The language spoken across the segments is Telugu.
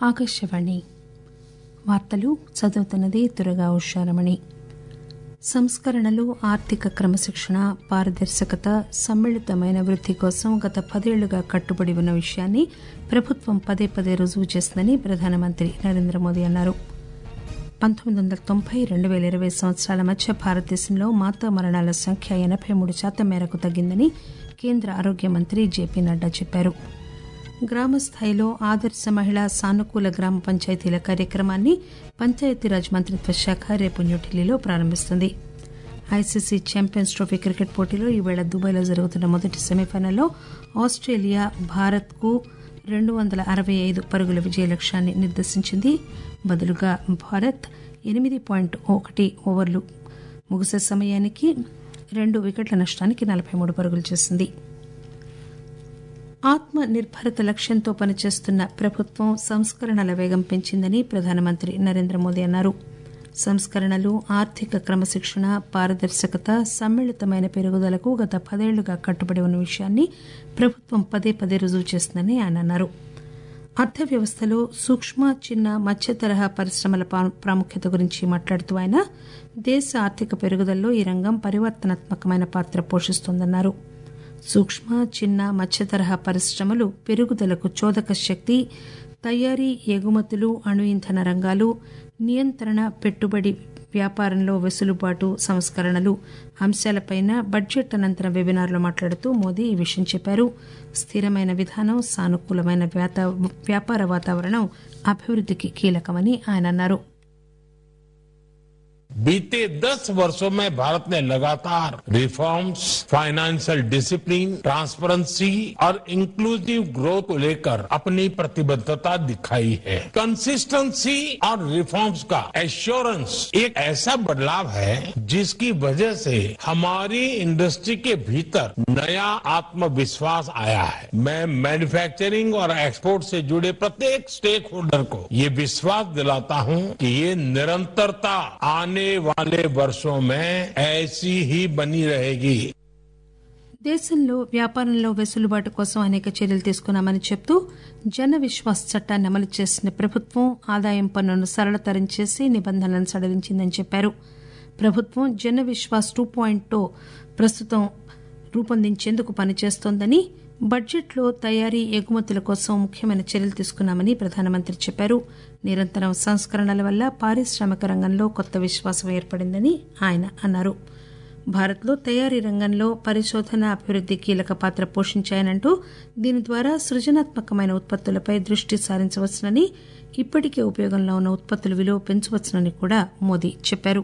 ఆకాశవాణి వార్తలు చదువుతున్నది దురగా ఉషారమణి సంస్కరణలు ఆర్థిక క్రమశిక్షణ పారదర్శకత సమ్మిళితమైన వృద్ది కోసం గత పదేళ్లుగా కట్టుబడి ఉన్న విషయాన్ని ప్రభుత్వం పదే పదే రుజువు చేసిందని ప్రధానమంత్రి నరేంద్ర మోదీ అన్నారు పంతొమ్మిది వందల తొంభై రెండు పేల ఇరవై సంవత్సరాల మధ్య భారతదేశంలో మాతా మరణాల సంఖ్య ఎనబై మూడు శాతం మేరకు తగ్గిందని కేంద్ర ఆరోగ్య మంత్రి జేపీ నడ్డా చెప్పారు గ్రామ స్థాయిలో ఆదర్శ మహిళా సానుకూల గ్రామ పంచాయతీల కార్యక్రమాన్ని పంచాయతీరాజ్ మంత్రిత్వ శాఖ రేపు న్యూఢిల్లీలో ప్రారంభిస్తుంది ఐసీసీ ఛాంపియన్స్ ట్రోఫీ క్రికెట్ పోటీలో ఈవేళ దుబాయ్లో జరుగుతున్న మొదటి సెమీఫైనల్లో ఆస్టేలియా భారత్కు రెండు వందల అరవై ఐదు పరుగుల విజయ లక్ష్యాన్ని నిర్దేశించింది బదులుగా భారత్ ఎనిమిది పాయింట్ ఒకటి ఓవర్లు ముగిసే సమయానికి రెండు వికెట్ల నష్టానికి నలబై మూడు పరుగులు చేసింది ఆత్మ నిర్భరత లక్ష్యంతో పనిచేస్తున్న ప్రభుత్వం సంస్కరణల వేగం పెంచిందని ప్రధానమంత్రి నరేంద్ర మోదీ అన్నారు సంస్కరణలు ఆర్థిక క్రమశిక్షణ పారదర్శకత సమ్మిళితమైన పెరుగుదలకు గత పదేళ్లుగా కట్టుబడి ఉన్న విషయాన్ని ప్రభుత్వం పదే పదే రుజువు చేసిందని ఆయన అన్నారు అర్థవ్యవస్థలో సూక్ష్మ చిన్న మధ్య తరహా పరిశ్రమల ప్రాముఖ్యత గురించి మాట్లాడుతూ ఆయన దేశ ఆర్థిక పెరుగుదలలో ఈ రంగం పరివర్తనాత్మకమైన పాత్ర పోషిస్తోందన్నారు సూక్ష్మ చిన్న మధ్య తరహా పరిశ్రమలు పెరుగుదలకు చోదక శక్తి తయారీ ఎగుమతులు అణు ఇంధన రంగాలు నియంత్రణ పెట్టుబడి వ్యాపారంలో వెసులుబాటు సంస్కరణలు అంశాలపైన బడ్జెట్ అనంతరం వెబినార్లో మాట్లాడుతూ మోదీ ఈ విషయం చెప్పారు స్థిరమైన విధానం సానుకూలమైన వ్యాపార వాతావరణం అభివృద్దికి కీలకమని ఆయన అన్నారు बीते दस वर्षों में भारत ने लगातार रिफॉर्म्स फाइनेंशियल डिसिप्लिन ट्रांसपेरेंसी और इंक्लूसिव ग्रोथ को लेकर अपनी प्रतिबद्धता दिखाई है कंसिस्टेंसी और रिफॉर्म्स का एश्योरेंस एक ऐसा बदलाव है जिसकी वजह से हमारी इंडस्ट्री के भीतर नया आत्मविश्वास आया है मैं मैन्युफैक्चरिंग और एक्सपोर्ट से जुड़े प्रत्येक स्टेक होल्डर को ये विश्वास दिलाता हूं कि ये निरंतरता आने आने वाले वर्षों में ऐसी ही बनी रहेगी దేశంలో వ్యాపారంలో వెసులుబాటు కోసం అనేక చర్యలు తీసుకున్నామని చెబుతూ జన విశ్వాస్ చట్టాన్ని అమలు చేసిన ప్రభుత్వం ఆదాయం పన్నును సరళతరం చేసి నిబంధనలను సడలించిందని చెప్పారు ప్రభుత్వం జన విశ్వాస్ టూ పాయింట్ ప్రస్తుతం రూపొందించేందుకు పనిచేస్తోందని బడ్జెట్లో తయారీ ఎగుమతుల కోసం ముఖ్యమైన చర్యలు తీసుకున్నామని ప్రధానమంత్రి చెప్పారు నిరంతరం సంస్కరణల వల్ల పారిశ్రామిక రంగంలో కొత్త విశ్వాసం ఏర్పడిందని ఆయన అన్నారు భారత్లో తయారీ రంగంలో పరిశోధన అభివృద్ది కీలక పాత్ర పోషించాయనంటూ దీని ద్వారా సృజనాత్మకమైన ఉత్పత్తులపై దృష్టి సారించవచ్చునని ఇప్పటికే ఉపయోగంలో ఉన్న ఉత్పత్తుల విలువ పెంచవచ్చునని కూడా మోదీ చెప్పారు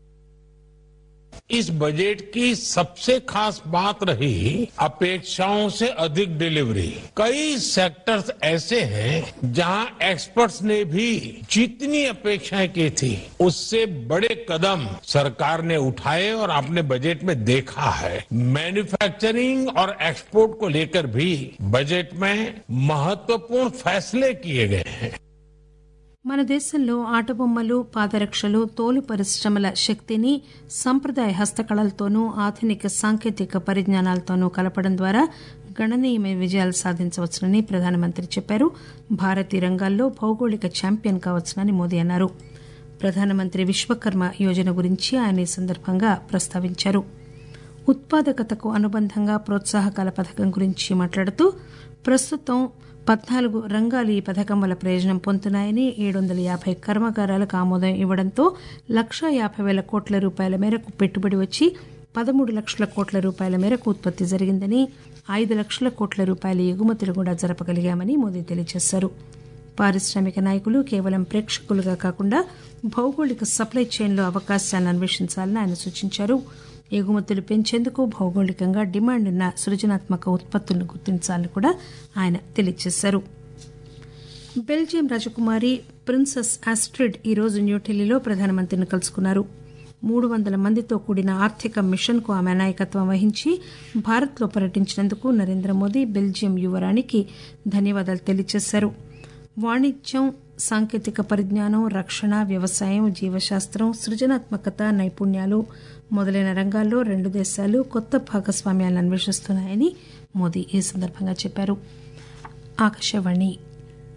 इस बजट की सबसे खास बात रही अपेक्षाओं से अधिक डिलीवरी कई सेक्टर्स ऐसे हैं जहां एक्सपर्ट्स ने भी जितनी अपेक्षाएं की थी उससे बड़े कदम सरकार ने उठाए और आपने बजट में देखा है मैन्युफैक्चरिंग और एक्सपोर्ट को लेकर भी बजट में महत्वपूर्ण फैसले किए गए हैं మన దేశంలో ఆటబొమ్మలు పాదరక్షలు తోలు పరిశ్రమల శక్తిని సంప్రదాయ హస్తకళలతోనూ ఆధునిక సాంకేతిక పరిజ్ఞానాలతోనూ కలపడం ద్వారా గణనీయమైన విజయాలు సాధించవచ్చునని ప్రధానమంత్రి చెప్పారు భారతీయ రంగాల్లో భౌగోళిక ఛాంపియన్ కావచ్చునని మోదీ అన్నారు ప్రధానమంత్రి విశ్వకర్మ యోజన గురించి ఆయన ఈ సందర్భంగా ప్రస్తావించారు ఉత్పాదకతకు అనుబంధంగా ప్రోత్సాహకాల పథకం గురించి మాట్లాడుతూ ప్రస్తుతం పద్నాలుగు రంగాలు ఈ పథకం వల్ల ప్రయోజనం పొందుతున్నాయని ఏడు వందల యాభై కర్మాగారాలకు ఆమోదం ఇవ్వడంతో లక్షా యాభై వేల కోట్ల రూపాయల మేరకు పెట్టుబడి వచ్చి పదమూడు లక్షల కోట్ల రూపాయల మేరకు ఉత్పత్తి జరిగిందని ఐదు లక్షల కోట్ల రూపాయల ఎగుమతులు కూడా జరపగలిగామని మోదీ తెలియజేశారు పారిశ్రామిక నాయకులు కేవలం ప్రేక్షకులుగా కాకుండా భౌగోళిక సప్లై చైన్లో అవకాశాలను అన్వేషించాలని ఆయన సూచించారు ఎగుమతులు పెంచేందుకు భౌగోళికంగా డిమాండ్ ఉన్న సృజనాత్మక ఉత్పత్తులను గుర్తించాలని కూడా ఆయన తెలియజేశారు బెల్జియం రాజకుమారి ప్రిన్సెస్ ఆస్ట్రిడ్ ఈరోజు న్యూఢిల్లీలో ప్రధానమంత్రిని కలుసుకున్నారు మూడు వందల మందితో కూడిన ఆర్థిక మిషన్కు ఆమె నాయకత్వం వహించి భారత్లో పర్యటించినందుకు నరేంద్ర మోదీ బెల్జియం యువరాణికి ధన్యవాదాలు తెలియజేశారు వాణిజ్యం సాంకేతిక పరిజ్ఞానం రక్షణ వ్యవసాయం జీవశాస్త్రం సృజనాత్మకత నైపుణ్యాలు మొదలైన రంగాల్లో రెండు దేశాలు కొత్త భాగస్వామ్యాలను అన్వేషిస్తున్నాయని మోదీ ఈ సందర్భంగా చెప్పారు ఆకాశవాణి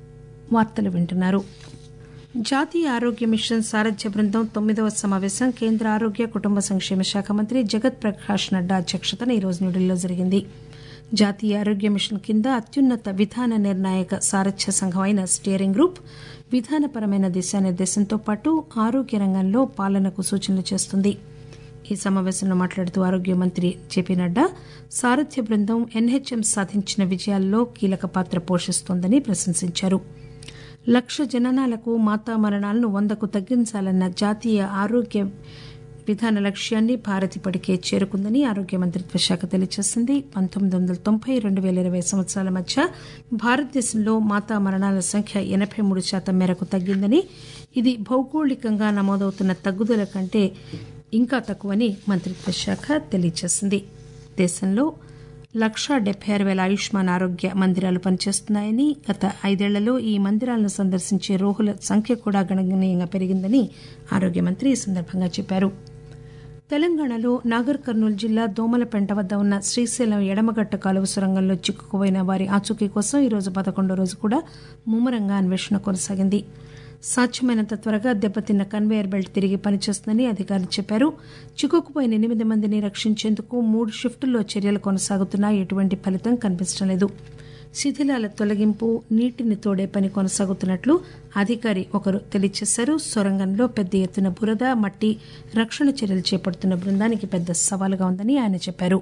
వార్తలు వింటున్నారు జాతీయ ఆరోగ్య మిషన్ సారథ్య బృందం తొమ్మిదవ సమావేశం కేంద్ర ఆరోగ్య కుటుంబ సంక్షేమ శాఖ మంత్రి జగత్ ప్రకాష్ నడ్డా అధ్యక్షతన ఈరోజు న్యూఢిల్లీలో జరిగింది జాతీయ ఆరోగ్య మిషన్ కింద అత్యున్నత విధాన నిర్ణాయక సారథ్య సంఘం అయిన స్టీరింగ్ గ్రూప్ విధానపరమైన దిశానిర్దేశంతో పాటు ఆరోగ్య రంగంలో పాలనకు సూచనలు చేస్తుంది ఈ సమావేశంలో మాట్లాడుతూ ఆరోగ్య మంత్రి జేపీ నడ్డా సారథ్య బృందం ఎన్హెచ్ఎం సాధించిన విజయాల్లో కీలక పాత్ర పోషిస్తోందని ప్రశంసించారు లక్ష జననాలకు మాతా మరణాలను వందకు తగ్గించాలన్న జాతీయ ఆరోగ్య విధాన లక్ష్యాన్ని భారత్ ఇప్పటికే చేరుకుందని ఆరోగ్య మంత్రిత్వ శాఖ తెలియజేసింది పంతొమ్మిది వందల తొంభై రెండు పేల ఇరవై సంవత్సరాల మధ్య భారతదేశంలో మాతా మరణాల సంఖ్య ఎనబై మూడు శాతం మేరకు తగ్గిందని ఇది భౌగోళికంగా నమోదవుతున్న తగ్గుదల కంటే ఇంకా తక్కువని మంత్రిత్వ శాఖ తెలియజేసింది దేశంలో లక్షా డెబ్బై ఆరు పేల ఆయుష్మాన్ ఆరోగ్య మందిరాలు పనిచేస్తున్నాయని గత ఐదేళ్లలో ఈ మందిరాలను సందర్శించే రోగుల సంఖ్య కూడా గణనీయంగా పెరిగిందని ఆరోగ్య మంత్రి ఈ సందర్భంగా చెప్పారు తెలంగాణలో నాగర్ కర్నూలు జిల్లా దోమలపెంట వద్ద ఉన్న శ్రీశైలం ఎడమగట్ట కాలువ సొరంగంలో చిక్కుకుపోయిన వారి ఆచూకీ కోసం ఈరోజు పదకొండో రోజు కూడా ముమ్మరంగా అన్వేషణ కొనసాగింది సాధ్యమైనంత త్వరగా దెబ్బతిన్న కన్వేయర్ బెల్ట్ తిరిగి పనిచేస్తుందని అధికారులు చెప్పారు చిక్కుకుపోయిన ఎనిమిది మందిని రక్షించేందుకు మూడు షిఫ్టుల్లో చర్యలు కొనసాగుతున్నా ఎటువంటి ఫలితం కనిపించడం లేదు శిథిలాల తొలగింపు నీటిని తోడే పని కొనసాగుతున్నట్లు అధికారి ఒకరు తెలియజేశారు సొరంగంలో పెద్ద ఎత్తున బురద మట్టి రక్షణ చర్యలు చేపడుతున్న బృందానికి పెద్ద సవాలుగా ఉందని ఆయన చెప్పారు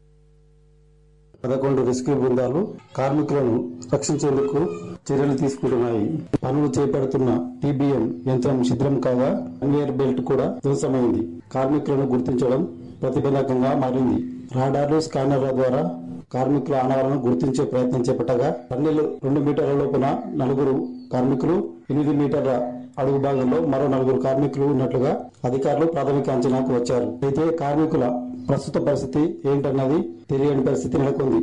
పదకొండు రెస్క్యూ బృందాలు కార్మికులను రక్షించేందుకు చర్యలు తీసుకుంటున్నాయి పనులు చేపడుతున్న టీబీఎం యంత్రం శిథిలం కాగా కన్వేయర్ బెల్ట్ కూడా ధ్వంసమైంది కార్మికులను గుర్తించడం ప్రతిబంధకంగా మారింది రాడార్లు స్కానర్ల ద్వారా కార్మికుల ఆనవాలను గుర్తించే ప్రయత్నం చేపట్టగా టన్నెలు రెండు మీటర్ల లోపున నలుగురు కార్మికులు ఎనిమిది మీటర్ల అడుగు భాగంలో మరో నలుగురు కార్మికులు ఉన్నట్లుగా అధికారులు ప్రాథమిక అంచనాకు వచ్చారు అయితే కార్మికుల ప్రస్తుత పరిస్థితి ఏంటన్నది తెలియని పరిస్థితి నెలకొంది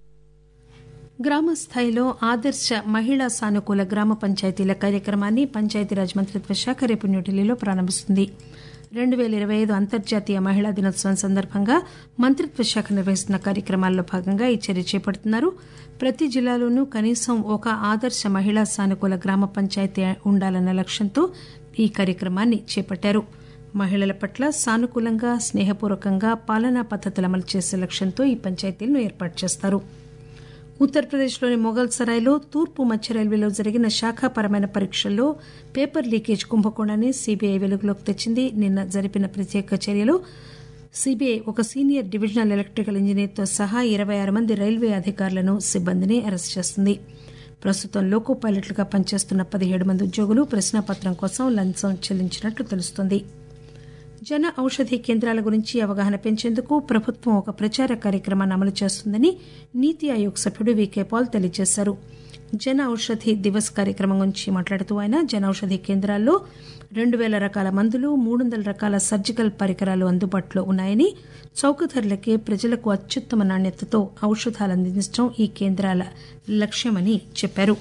గ్రామ స్థాయిలో ఆదర్శ మహిళా సానుకూల గ్రామ పంచాయతీల కార్యక్రమాన్ని పంచాయతీరాజ్ మంత్రిత్వ శాఖ రేపు న్యూఢిల్లీలో ప్రారంభిస్తుంది రెండు పేల ఇరవై ఐదు అంతర్జాతీయ మహిళా దినోత్సవం సందర్భంగా మంత్రిత్వ శాఖ నిర్వహిస్తున్న కార్యక్రమాల్లో భాగంగా ఈ చర్య చేపడుతున్నారు ప్రతి జిల్లాలోనూ కనీసం ఒక ఆదర్శ మహిళా సానుకూల గ్రామ పంచాయతీ ఉండాలన్న లక్ష్యంతో ఈ కార్యక్రమాన్ని చేపట్టారు మహిళల పట్ల సానుకూలంగా స్నేహపూర్వకంగా పాలనా పద్దతులు అమలు చేసే లక్ష్యంతో ఈ పంచాయతీలను ఏర్పాటు చేస్తారు ఉత్తరప్రదేశ్లోని మొఘల్ సరాయ్లో తూర్పు మధ్య రైల్వేలో జరిగిన శాఖాపరమైన పరీక్షల్లో పేపర్ లీకేజ్ కుంభకోణాన్ని సీబీఐ వెలుగులోకి తెచ్చింది నిన్న జరిపిన ప్రత్యేక చర్యలో సీబీఐ ఒక సీనియర్ డివిజనల్ ఎలక్ట్రికల్ ఇంజనీర్తో సహా ఇరవై ఆరు మంది రైల్వే అధికారులను సిబ్బందిని అరెస్ట్ చేసింది ప్రస్తుతం లోకో పైలట్లుగా పనిచేస్తున్న పదిహేడు మంది ఉద్యోగులు ప్రశ్నాపత్రం కోసం లంచం చెల్లించినట్లు తెలుస్తోంది జన ఔషధి కేంద్రాల గురించి అవగాహన పెంచేందుకు ప్రభుత్వం ఒక ప్రచార కార్యక్రమాన్ని అమలు చేస్తుందని నీతి ఆయోగ్ సభ్యుడు వికే పాల్ తెలియజేశారు జన ఔషధి దివస్ కార్యక్రమం గురించి మాట్లాడుతూ ఆయన జన ఔషధి కేంద్రాల్లో రెండు పేల రకాల మందులు మూడు వందల రకాల సర్జికల్ పరికరాలు అందుబాటులో ఉన్నాయని చౌక ధరలకే ప్రజలకు అత్యుత్తమ నాణ్యతతో ఔషధాలు అందించడం ఈ కేంద్రాల లక్ష్యమని చెప్పారు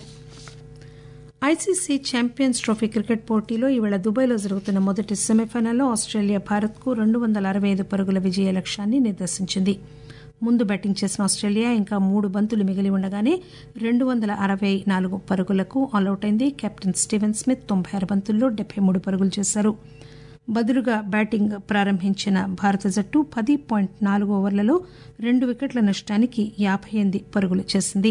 ఐసీసీ ఛాంపియన్స్ ట్రోఫీ క్రికెట్ పోటీలో ఈవేళ దుబాయ్లో జరుగుతున్న మొదటి సెమీఫైనల్లో ఆస్ట్రేలియా భారత్కు రెండు వందల అరవై ఐదు పరుగుల విజయ లక్ష్యాన్ని నిర్దేశించింది ముందు బ్యాటింగ్ చేసిన ఆస్ట్రేలియా ఇంకా మూడు బంతులు మిగిలి ఉండగానే రెండు వందల అరవై నాలుగు పరుగులకు ఆల్అవుట్ అయింది కెప్టెన్ స్టీవెన్ స్మిత్ తొంభై ఆరు బంతుల్లో డెబ్బై మూడు పరుగులు చేశారు బదులుగా బ్యాటింగ్ ప్రారంభించిన భారత జట్టు పది పాయింట్ నాలుగు ఓవర్లలో రెండు వికెట్ల నష్టానికి యాబై ఎనిమిది పరుగులు చేసింది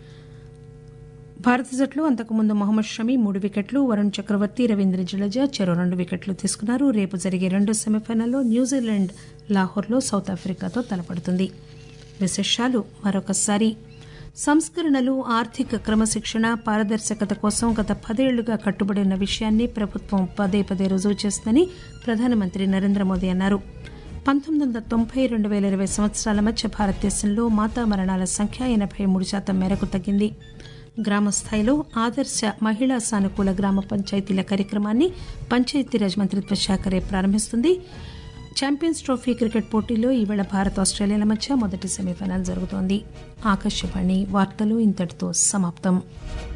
భారత జట్లో అంతకుముందు మహమ్మద్ షమి మూడు వికెట్లు వరుణ్ చక్రవర్తి రవీంద్ర జడేజా చెరో రెండు వికెట్లు తీసుకున్నారు రేపు జరిగే రెండో సెమీఫైనల్లో న్యూజిలాండ్ లాహోర్లో సౌత్ ఆఫ్రికాతో తలపడుతుంది విశేషాలు మరొకసారి సంస్కరణలు ఆర్థిక క్రమశిక్షణ పారదర్శకత కోసం గత పదేళ్లుగా కట్టుబడి ఉన్న విషయాన్ని ప్రభుత్వం పదే పదే రుజువు చేస్తుందని ప్రధానమంత్రి నరేంద్ర మోదీ అన్నారు పంతొమ్మిది వందల తొంభై రెండు వేల ఇరవై సంవత్సరాల మధ్య భారతదేశంలో మాతా మరణాల సంఖ్య ఎనబై మూడు శాతం మేరకు తగ్గింది గ్రామ స్థాయిలో ఆదర్శ మహిళా సానుకూల గ్రామ పంచాయతీల కార్యక్రమాన్ని పంచాయతీరాజ్ మంత్రిత్వ శాఖ రేపు ప్రారంభిస్తుంది ఛాంపియన్స్ ట్రోఫీ క్రికెట్ పోటీలో ఈవేళ భారత్ ఆస్ట్రేలియాల మధ్య మొదటి సెమీఫైనల్ జరుగుతోంది ఆకాశవాణి వార్తలు ఇంతటితో సమాప్తం